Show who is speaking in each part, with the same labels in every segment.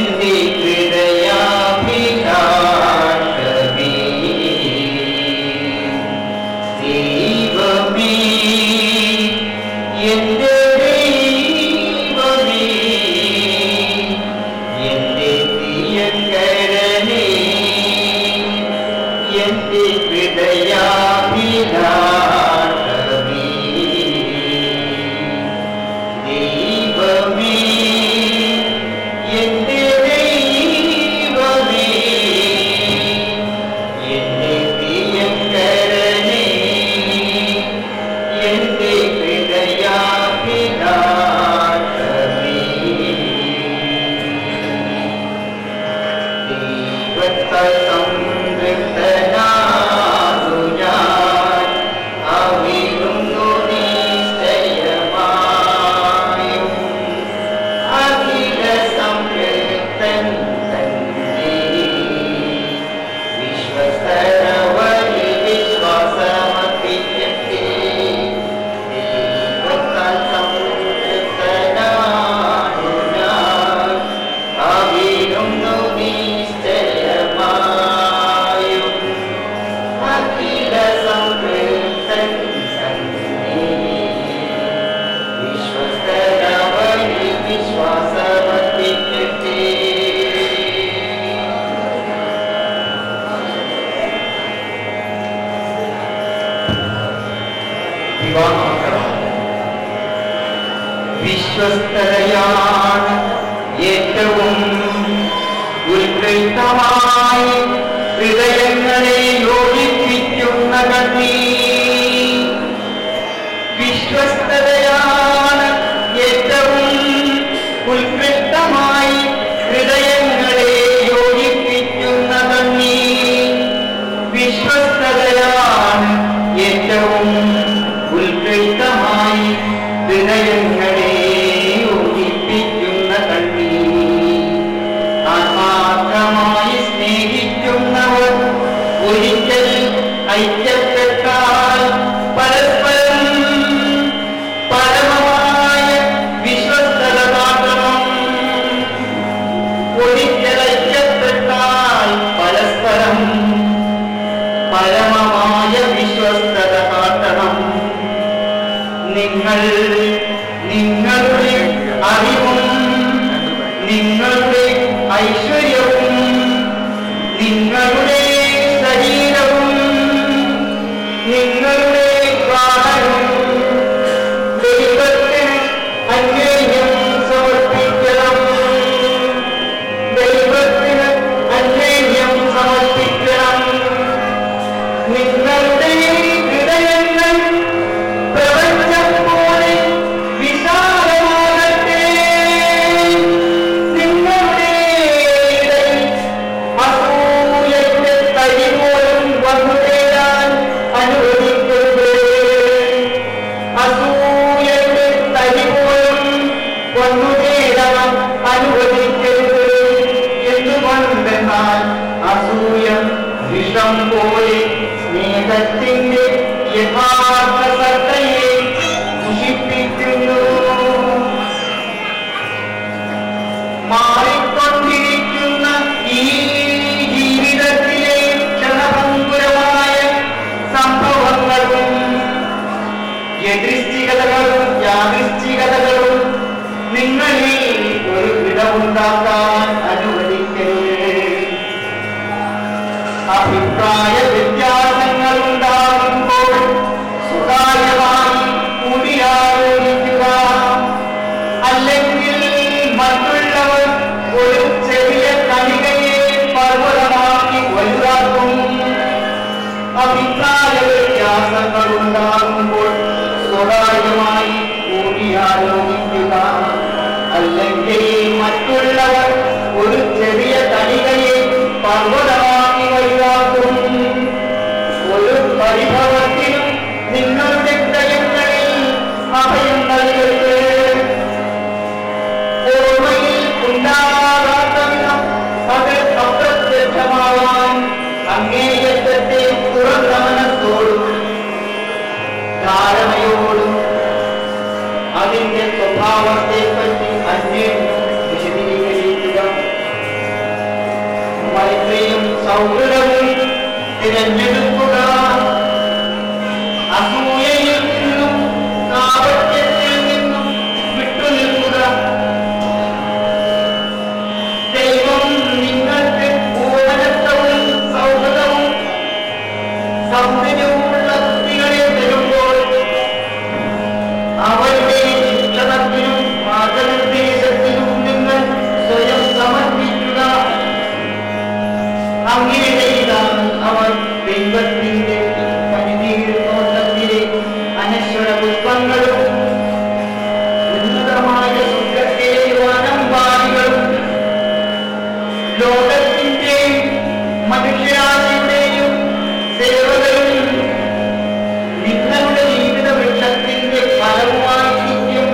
Speaker 1: എന്റെ ഹൃദയാഭിലാഷമേ ദൈവമേ എന്റെ ദൈവമേ എന്റെ പ്രിയങ്കരനേ എന്റെ ഹൃദയാഭിലാഷമേ ദൈവമേ എന്റെ ദൈവമേ എന്റെ പ്രിയങ്കരനേ എന്റെ ഹൃദയാഭിലാഷമേ ദൈവത്താൽ സംതൃപ്തനാകും ഞാൻ. അവിടുന്നു നിശ്ചയമായും അഖില സംതൃപ്തൻ തന്നെ. വിശ്വസ്തരവരിൽ വിശ്വാസമർപ്പിക്കട്ടെ. ദൈവത്താൽ സംതൃപ്തനാകും ഞാൻ. അവിടുന്നു നിശ്ചയമായും അഖില സംതൃപ്തൻ തന്നെ. വിശ്വസ്തരവരിൽ വിശ്വാസമർപ്പിക്കട്ടെ. വിവാഹമക്കളാണ് വിശ്വസ്തതയാണ് ഏറ്റവും ഉത്കൃഷ്ടമായി ഹൃദയങ്ങളെ യോജിപ്പിക്കുന്ന കണ്ണി വിശ്വസ്തതയാണ് ഏറ്റവും ഉത്കൃഷ്ടമായി ഹൃദയങ്ങളെ യോജിപ്പിക്കുന്ന കണ്ണി വിശ്വസ്തതയാണ് ഏറ്റവും ഉത്കൃഷ്ടമായി ഹൃദയങ്ങളെ യോജിപ്പിക്കുന്ന കണ്ണി ആത്മാർത്ഥമായി സ്നേഹിക്കുന്നവർ ഒരിക്കൽ ഐക്യപ്പെട്ടാൽ പരസ്പരം പരമമായ വിശ്വസ്തത കാട്ടണം ഒരിക്കൽ ഐക്യപ്പെട്ടാൽ പരസ്പരം പരമമായ വിശ്വസ്തത കാട്ടണം നിങ്ങൾ നിങ്ങളുടെ അറിവും നിങ്ങളുടെ ഐശ്വര്യവും നിങ്ങളുടെ ശരീരവും നിങ്ങളുടെ പ്രാണവും ദൈവത്തിന് അന്വേഷം സമർപ്പിക്കണം ദൈവത്തിന് അന്വേഷം സമർപ്പിക്കണം നിങ്ങളുടെ ഹൃദയങ്ങൾ പ്രപഞ്ചം പോലെ വിശാലമാകട്ടെ നിങ്ങളുടെ ഇടയിൽ അസൂയന്റെ തരി പോലും വന്നു ചേരാൻ അനുവദിക്കരുത് അസൂയന്റെ തരി പോലും വന്നു ചേരാൻ അനുവദിക്കരുത് എന്തുകൊണ്ടെന്നാൽ അസൂയ വിഷം പോലെ സ്നേഹത്തിന്റെ യഥാർത്ഥ സത്തയെ ദുഷിപ്പിക്കുന്നു മാറിക്കൊണ്ടിരിക്കുന്ന ഈ ജീവിതത്തിലെ ക്ഷണഭംഗുരമായ സംഭവങ്ങളും യദൃശ്ചികതകളും യാദൃശ്ചികതകളും നിങ്ങളിൽ ഒരു ഇടമുണ്ടാക്കാൻ അനുവദിക്കരുത് അഭിപ്രായ വ്യത്യാസങ്ങൾ ഉണ്ടാകുമ്പോൾ സുതാര്യമായി കൂടിയാലോചിക്കുക അല്ലെങ്കിൽ മറ്റുള്ളവർ ഒരു ചെറിയ കണികയെ പർവ്വതമാക്കി വലുതാക്കും അഭിപ്രായ വ്യത്യാസങ്ങൾ ഉണ്ടാകുമ്പോൾ സ്വകാര്യമായി കൂടിയാലോചിക്കുക അല്ലെങ്കിൽ മറ്റുള്ളവർ ഒരു ചെറിയ കണികയെ പർവ്വതമാക്കി വലുതാക്കും ഒരു പരിഭവത്തിനും നിങ്ങളുടെ ഹൃദയങ്ങളിൽ അഭയം നൽകരുത് ഓർമ്മയിൽ ഉണ്ടാകാത്ത വിധം അത് അപ്രത്യക്ഷമാവാൻ അങ്ങേയറ്റത്തെ തുറന്ന മനസ്സോടും ധാരണയോടും അതിന്റെ സ്വഭാവത്തെ പറ്റി അന്വേഷണം വിശദീകരിക്കുക തിരഞ്ഞെടുക്കുക അസൂയയിൽ നിന്നും കാപട്യത്തിൽ നിന്നും വിട്ടുനിൽക്കുക ദൈവം നിങ്ങൾക്ക് പൂവനത്വവും സൗഹൃദവും സൗന്ദര്യവുമുള്ള കുട്ടികളെ തരുമ്പോൾ അവരുടെ ശിക്ഷണത്തിനും മാർഗനിർദ്ദേശത്തിനും നിങ്ങൾ സ്വയം സമർപ്പിക്കുക അങ്ങനെ ചെയ്താണ് അവർ ദൈവത്തിന്റെ പരിധിയിലോട്ടത്തിലെ അനശ്വര പുഷ്പങ്ങളും ഉന്നതമായ സ്വർഗത്തിലെ വനംപാടികളും ലോകത്തിന്റെയും മനുഷ്യരാശിയുടെയും സേവകരും നിങ്ങളുടെ ജീവിത വൃക്ഷത്തിന്റെ ഫലവുമായിരിക്കും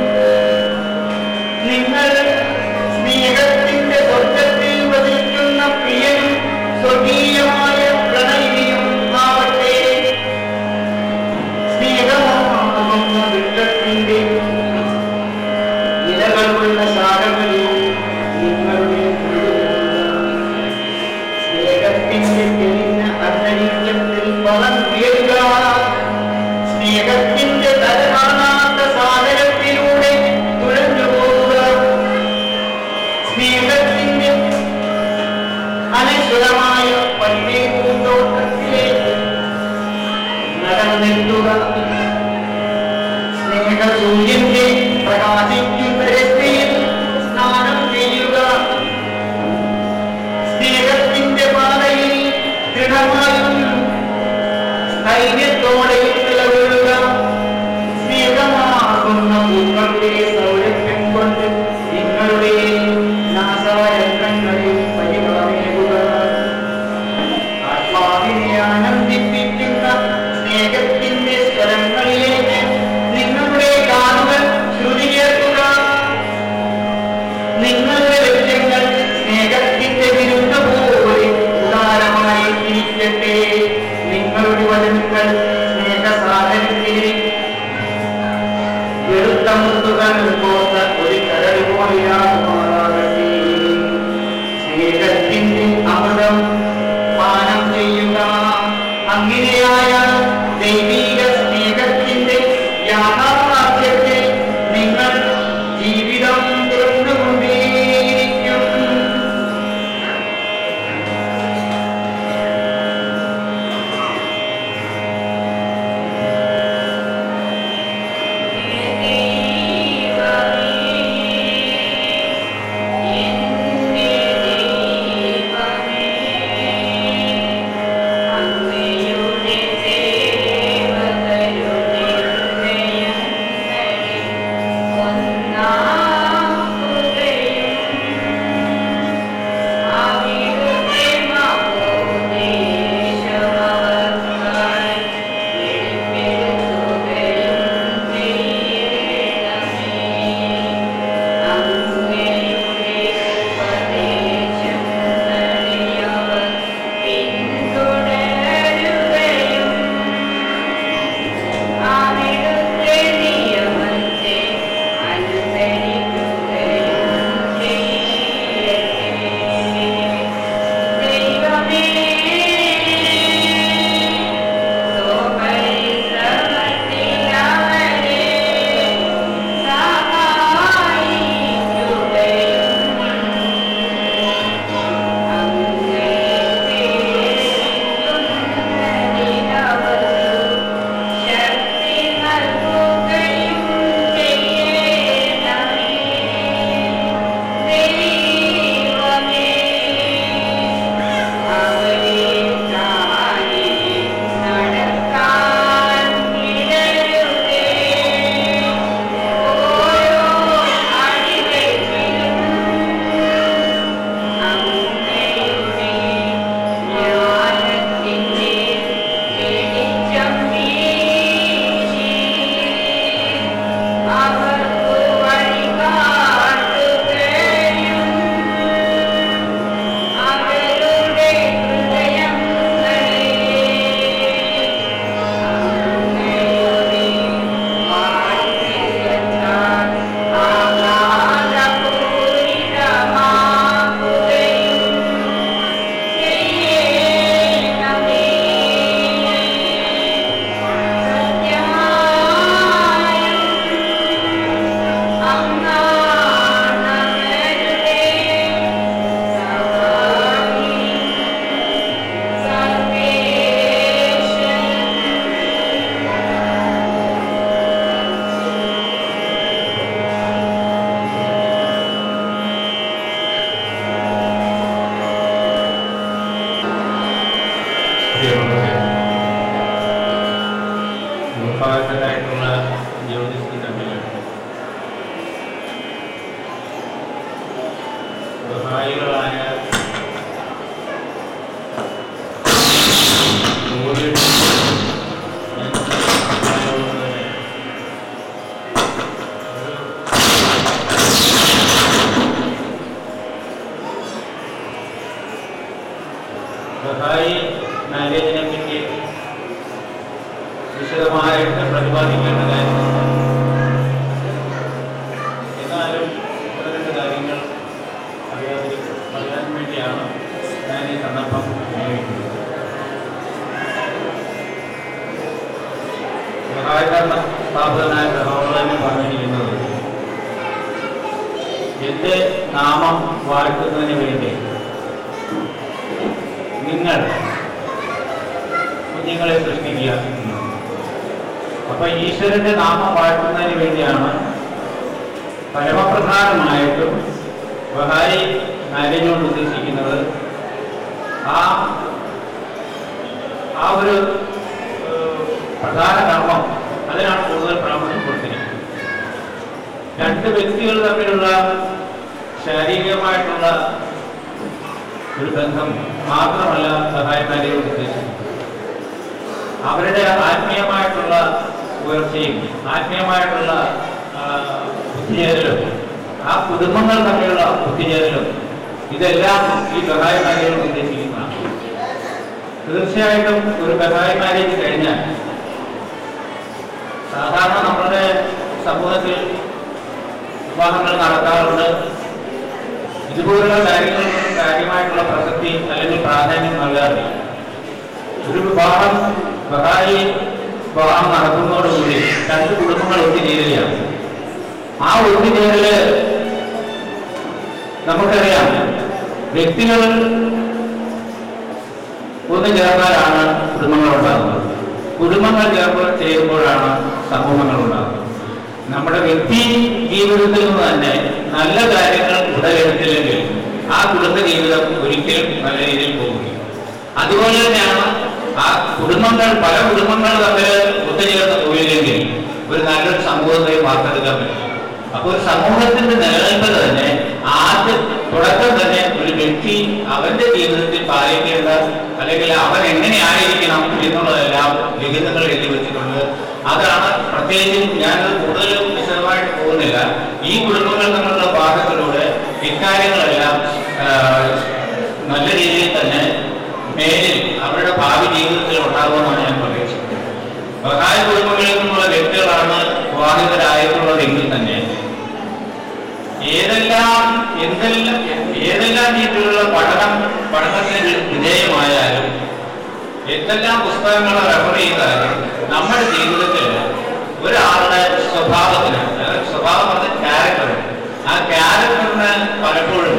Speaker 1: നിങ്ങൾ സ്നേഹത്തിന്റെ സ്വർഗത്തിൽ വസിക്കുന്ന പ്രിയനും സ്വർഗീയമായ പ്രണയിനിയും ആവട്ടെ സ്നേഹമാകുന്ന വൃക്ഷത്തിന്റെ ഇലകളുള്ള ശാഖകളിൽ നിങ്ങളുടെ സ്നേഹത്തിന്റെ തെളിഞ്ഞ അന്തരീക്ഷത്തിൽ വളർന്നുയരുക സ്നേഹത്തിന്റെ തരമാണാത്ത സാഗരത്തിലൂടെ തുഴഞ്ഞു പോകുക സ്നേഹത്തിന്റെ അനശ്വരമായ പല്ലേ പൂന്തോട്ടത്തിലേക്ക് നടന്നെത്തുക സ്നേഹസൂര്യന്റെ പ്രകാശിക്കുന്ന രക്തയിൽ സ്നാനം ചെയ്യുക സ്നേഹത്തിന്റെ പാതയിൽ
Speaker 2: സഹായികളായ ജോലിയുടെ സഹായി മാരേജിനെ പറ്റി വിശദമായിട്ട് പ്രതിപാദിക്കേണ്ട കാര്യമില്ല എന്നാലും ഒന്ന് രണ്ട് കാര്യങ്ങൾ അറിയാതിരിക്കും പറയാൻ വേണ്ടിയാണ് ഞാൻ ഈ സന്ദർഭം ഉപയോഗിക്കുന്നത് സഹായകരണ സ്ഥാപകനായ സഹോദരനെ പറഞ്ഞിരിക്കുന്നത് എന്റെ നാമം വാഴ്ത്തുന്നതിന് വേണ്ടി നിങ്ങൾ കുഞ്ഞുങ്ങളെ സൃഷ്ടിക്കുക അപ്പൊ ഈശ്വരന്റെ നാമം വാഴ്ത്തുന്നതിന് വേണ്ടിയാണ് പരമപ്രധാനമായിട്ടും ബഹാരി മാരേജ് കൊണ്ട് ഉദ്ദേശിക്കുന്നത് ആ ആ ഒരു ഏഹ്, പ്രധാന കർമ്മം അതിനാണ് കൂടുതൽ പ്രാമുഖ്യം കൊടുത്തിരിക്കുന്നത് രണ്ട് വ്യക്തികൾ തമ്മിലുള്ള ശാരീരികമായിട്ടുള്ള ഒരു ബന്ധം മാത്രമല്ല സഹായക്കാരെ ഉദ്ദേശിക്കുന്നത് അവരുടെ ആത്മീയമായിട്ടുള്ള ഉയർച്ചയും ആത്മീയമായിട്ടുള്ള ആ, ഒത്തുചേരലും ആ കുടുംബങ്ങൾ തമ്മിലുള്ള ഒത്തുചേരലും ഇതെല്ലാം ഈ സഹായ മാരേജ് ഉദ്ദേശിക്കുന്നതാണ് തീർച്ചയായിട്ടും ഒരു സഹായ മാരേജ് കഴിഞ്ഞാൽ സാധാരണ നമ്മുടെ സമൂഹത്തിൽ വിവാഹങ്ങൾ നടത്താറുണ്ട് ഇതുപോലുള്ള കാര്യങ്ങൾക്ക് കാര്യമായിട്ടുള്ള പ്രസക്തി അല്ലെങ്കിൽ പ്രാധാന്യം നൽകാറില്ല ഒരു വിവാഹം ബഹായി വിവാഹം നടത്തുന്നതോടുകൂടി രണ്ട് കുടുംബങ്ങൾ ഒത്തുചേരുകയാണ് ആ ഒത്തുചേരല് നമുക്കറിയാം വ്യക്തികൾ ഒന്ന് ചേർന്നാലാണ് കുടുംബങ്ങൾ ഉണ്ടാകുന്നത് കുടുംബങ്ങൾ ചേർന്ന് ചേരുമ്പോഴാണ് സമൂഹങ്ങൾ ഉണ്ടാകുന്നത് നമ്മുടെ വ്യക്തി ജീവിതത്തിൽ നിന്ന് തന്നെ നല്ല കാര്യങ്ങൾ ഉടലെടുത്തില്ലെങ്കിൽ ആ കുടുംബ ജീവിതം ഒരിക്കലും നല്ല രീതിയിൽ പോകുകയും അതുപോലെ തന്നെയാണ് ആ കുടുംബങ്ങൾ പല കുടുംബങ്ങൾ തമ്മിൽ ഒത്തുചേർന്ന് പോയില്ലെങ്കിൽ ഒരു നല്ലൊരു സമൂഹത്തെ വാർത്തെടുക്കാൻ പറ്റും അപ്പൊ ഒരു സമൂഹത്തിന്റെ നിലനിൽപ്പിന് തന്നെ ആദ്യം തുടക്കം തന്നെ ഒരു വ്യക്തി അവന്റെ ജീവിതത്തിൽ പാലിക്കേണ്ട അല്ലെങ്കിൽ അവൻ എങ്ങനെ ആയിരിക്കണം എന്നുള്ളതെല്ലാം വിഹിതങ്ങൾ എഴുതി വെച്ചിട്ടുണ്ട് അതാണ് പ്രത്യേകിച്ചും ഞാനത് കൂടുതലും വിശദമായിട്ട് പോകുന്നില്ല ഈ കുടുംബങ്ങൾ തമ്മിലുള്ള പാഠത്തിലൂടെ ഇക്കാര്യങ്ങളെല്ലാം ആ, നല്ല രീതിയിൽ തന്നെ മേലിൽ അവരുടെ ഭാവി ജീവിതത്തിൽ ഉണ്ടാകുമെന്നാണ് ഞാൻ പ്രതീക്ഷിക്കുന്നത് ബഹായ കുടുംബങ്ങളിൽ നിന്നുള്ള വ്യക്തികളാണ് വിവാഹിതരായിട്ടുള്ളതെങ്കിൽ തന്നെ ഏതെല്ലാം എന്തെല്ലാം ഏതെല്ലാം രീതിയിലുള്ള പഠനം പഠനത്തിന് വിധേയമായാലും എന്തെല്ലാം പുസ്തകങ്ങൾ റെഫർ ചെയ്താലും നമ്മുടെ ജീവിതത്തിൽ ഒരാളുടെ സ്വഭാവത്തിന് അതായത് സ്വഭാവം പറഞ്ഞ ക്യാരക്ടർ ആ ക്യാരക്ടറിന് പലപ്പോഴും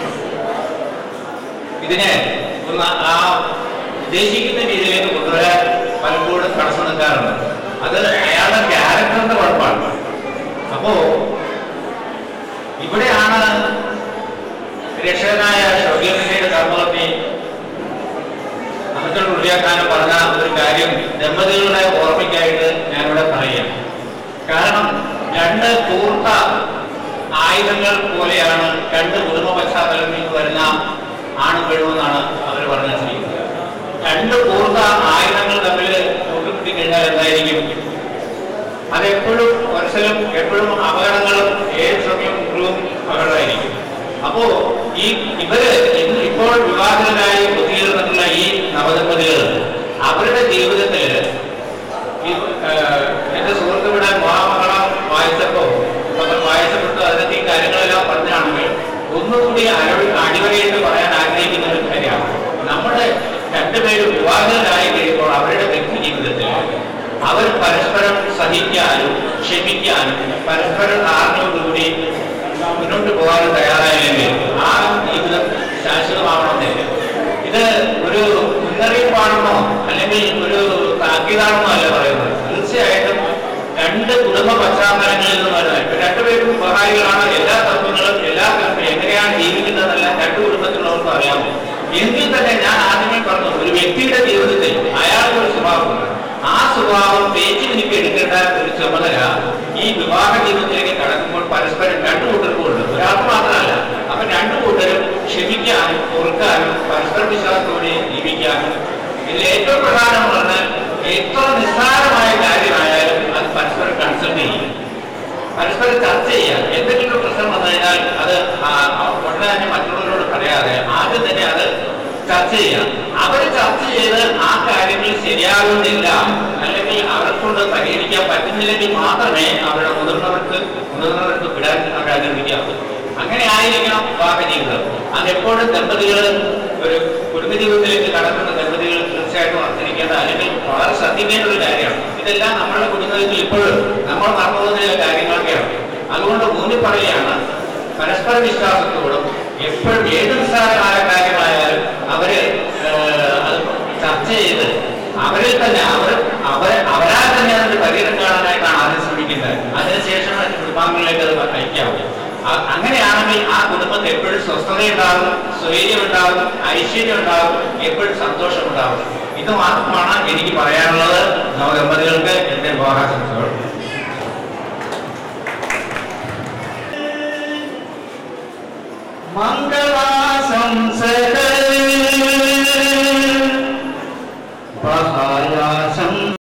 Speaker 2: ഇതിനെ ഒന്ന് ആ ഉദ്ദേശിക്കുന്ന രീതിയിലേക്ക് കൊണ്ടുവരാൻ പലപ്പോഴും തടസ്സം നിൽക്കാറുണ്ട് അത് അയാളുടെ ക്യാരക്ടറിന്റെ കുഴപ്പമാണ് അപ്പോ ഇവിടെയാണ് രക്ഷകനായ ഷോഗ്യമിന്റെ കർമ്മത്തെ അമിക്കൽ ഉള്ളിയാക്കാനും പറഞ്ഞ ഒരു കാര്യം ദമ്പതികളുടെ ഓർമ്മയ്ക്കായിട്ട് ഞാനിവിടെ പറയാം കാരണം രണ്ട് കൂർത്ത ആയുധങ്ങൾ പോലെയാണ് രണ്ട് കുടുംബ പശ്ചാത്തലത്തിൽ നിന്ന് വരുന്ന ആണും പെണ്ണുമെന്നാണ് അവർ പറഞ്ഞു വെച്ചിരിക്കുന്നത് രണ്ട് കൂർത്ത ആയുധങ്ങൾ തമ്മിൽ കൂട്ടുമുട്ടി കഴിഞ്ഞാൽ എന്തായിരിക്കും അതെപ്പോഴും മനസ്സിലും എപ്പോഴും അപകടങ്ങളും ഏത് സമയവും മുഴുവൻ അപകടമായിരിക്കും അപ്പോ ഈ ഇവര് ഇന്ന് ഇപ്പോൾ വിവാഹിതരായി ഒത്തുചേർന്നിട്ടുള്ള ഈ നവദമ്പതികൾ അവരുടെ ജീവിതത്തിൽ ഈ ഏഹ്, എന്റെ സുഹൃത്തുക്കളുടെ മഹാമഹളം വായിച്ചപ്പോ അവർ വായിച്ചപ്പെട്ടു അതിനകത്ത് ഈ കാര്യങ്ങളെല്ലാം പറഞ്ഞാണെങ്കിൽ ഒന്നുകൂടി അഴി അടിവരയിട്ട് പറയാൻ ആഗ്രഹിക്കുന്ന ഒരു കാര്യമാണ് നമ്മുടെ രണ്ടുപേരും വിവാഹിതരായി കഴിയുമ്പോൾ അവരുടെ വ്യക്തി ജീവിതത്തിൽ അവർ പരസ്പരം സഹിക്കാനും ക്ഷമിക്കാനും പരസ്പരം ധാരണയോടുകൂടി മുന്നോട്ട് പോകാനും തയ്യാറായില്ലെങ്കിൽ ആ ജീവിതം ശാശ്വതമാവണമെന്നില്ല ഇത് ഒരു മുന്നറിയിപ്പാണെന്നോ അല്ലെങ്കിൽ ഒരു താക്കീതാണെന്നോ അല്ല പറയുന്നത് തീർച്ചയായിട്ടും രണ്ട് കുടുംബ പശ്ചാത്തലങ്ങളിൽ നിന്ന് വരുന്നത് ഇപ്പൊ രണ്ടുപേരും സഹായികളാണ് എല്ലാ തത്വങ്ങളും എല്ലാ തത്വം എങ്ങനെയാണ് ജീവിക്കുന്നതെന്നല്ല രണ്ട് കുടുംബത്തിലുള്ളവർക്കും അറിയാമോ എങ്കിൽ തന്നെ ഞാൻ ആദ്യമേ പറഞ്ഞു ഒരു വ്യക്തിയുടെ ജീവിതത്തിൽ അയാൾക്ക് ഒരു സ്വഭാവമുണ്ട് ആ സ്വഭാവം തേച്ചു എനിക്ക് എടുക്കേണ്ട ഒരു ചുമതല ഈ വിവാഹ ജീവിതത്തിലേക്ക് കടക്കുമ്പോൾ പരസ്പരം രണ്ടു കൂട്ടർക്കും ഉണ്ട് ഒരാൾക്ക് മാത്രമല്ല അപ്പൊ രണ്ടു കൂട്ടരും തന്നെ മറ്റുള്ളവരോട് പറയാതെ ആദ്യം തന്നെ അത് ചർച്ച ചെയ്യാം അവർ ചർച്ച ചെയ്ത് ആ കാര്യങ്ങൾ ശരിയാകുന്നില്ല അല്ലെങ്കിൽ അവർക്കൊണ്ട് പരിഹരിക്കാൻ പറ്റുന്നില്ലെങ്കിൽ മാത്രമേ അവരുടെ മുതിർന്നവർക്ക് മുതിർന്നവർക്ക് വിടാൻ അവർ അനുവദിക്കാവൂ അങ്ങനെ ആയിരിക്കണം വിവാഹ ജീവിതം അതെപ്പോഴും ദമ്പതികൾ ഒരു കുടുംബ ജീവിതത്തിലേക്ക് കടക്കുന്ന ദമ്പതികൾ തീർച്ചയായിട്ടും അറിഞ്ഞിരിക്കേണ്ട അല്ലെങ്കിൽ വളരെ ശ്രദ്ധിക്കേണ്ട ഒരു കാര്യമാണ് ഇതെല്ലാം നമ്മുടെ കുടുംബത്തിൽ ഇപ്പോഴും നമ്മൾ മറന്നു പോകുന്ന ചില കാര്യങ്ങളൊക്കെയാണ് അതുകൊണ്ട് ഊന്നി പറയുകയാണ് പരസ്പര വിശ്വാസത്തോടും എപ്പോഴും ഏത് നിസ്സാരമായ കാര്യമായാലും അവര് ഏഹ്, അത് ചർച്ച ചെയ്ത് അവരിൽ തന്നെ അവർ അവർ അവരാൽ തന്നെ അതിന്റെ പരിഹാരം കാണാനായിട്ടാണ് ആദ്യം ശ്രമിക്കുന്നത് അതിനുശേഷം മറ്റ് കുടുംബാംഗങ്ങളിലേക്ക് അത് അയക്കാവൂ അ- അങ്ങനെയാണെങ്കിൽ ആ കുടുംബത്തിൽ എപ്പോഴും സ്വസ്ഥതയുണ്ടാകും സ്വൈര്യം ഉണ്ടാകും ഐശ്വര്യം ഉണ്ടാകും എപ്പോഴും സന്തോഷം ഉണ്ടാകും ഇത് മാത്രമാണ് എനിക്ക് പറയാനുള്ളത് നവദമ്പതികൾക്ക് എന്റെ വിവാഹാശംസകൾ
Speaker 1: മംഗളാശംസകൾ
Speaker 2: മഹാ